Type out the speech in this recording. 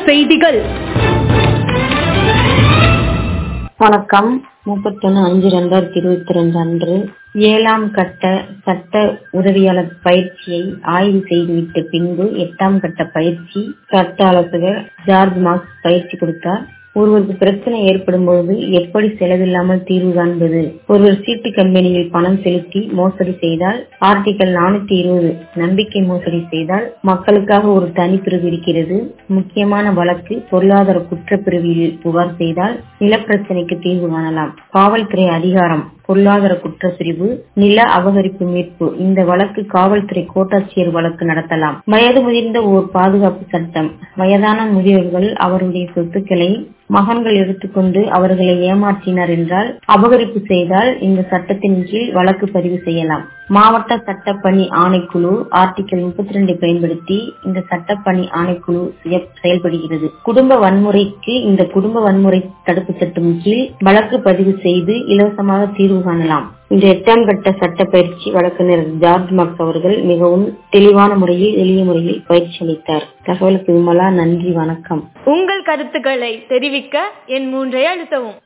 செய்திகள் வணக்கம் முப்பத்தொன்னு அஞ்சு ரெண்டாயிரத்தி இருபத்தி ரெண்டு அன்று ஏழாம் கட்ட சட்ட உதவியாளர் பயிற்சியை ஆய்வு செய்துவிட்ட பின்பு எட்டாம் கட்ட பயிற்சி சட்ட ஆலோசகர் ஜார்ஜ் மார்க்ஸ் பயிற்சி கொடுத்தார் ஒருவருக்கு பிரச்சனை ஏற்படும் பொழுது எப்படி செலவில்லாமல் தீர்வு காண்பது ஒருவர் சீட்டு கம்பெனியில் பணம் செலுத்தி மோசடி செய்தால் ஆர்டிகல் நானூத்தி இருபது நம்பிக்கை மோசடி செய்தால் மக்களுக்காக ஒரு தனிப்பிரிவு இருக்கிறது முக்கியமான வழக்கு பொருளாதார குற்றப்பிரிவில் புகார் செய்தால் நிலப்பிரச்சனைக்கு தீர்வு காணலாம் காவல்துறை அதிகாரம் பொருளாதார குற்றப்பிரிவு நில அபகரிப்பு மீட்பு இந்த வழக்கு காவல்துறை கோட்டாட்சியர் வழக்கு நடத்தலாம் வயது முதிர்ந்த ஓர் பாதுகாப்பு சட்டம் வயதான முதியவர்கள் அவருடைய சொத்துக்களை மகன்கள் எடுத்துக்கொண்டு அவர்களை ஏமாற்றினர் என்றால் அபகரிப்பு செய்தால் இந்த சட்டத்தின் கீழ் வழக்கு பதிவு செய்யலாம் மாவட்ட சட்டப்பணி ஆணைக்குழு ஆர்டிகல் முப்பத்தி ரெண்டை பயன்படுத்தி இந்த சட்டப்பணி ஆணைக்குழு செயல்படுகிறது குடும்ப வன்முறைக்கு இந்த குடும்ப வன்முறை தடுப்பு சட்டம் கீழ் வழக்கு பதிவு செய்து இலவசமாக தீர்வு காணலாம் இந்த எட்டாம் கட்ட சட்ட பயிற்சி வழக்கறிஞர் ஜார்ஜ் மார்க்ஸ் அவர்கள் மிகவும் தெளிவான முறையில் எளிய முறையில் பயிற்சி அளித்தார் தகவலுக்கு விமலா நன்றி வணக்கம் உங்கள் கருத்துக்களை தெரிவிக்க என் மூன்றை அழுத்தவும்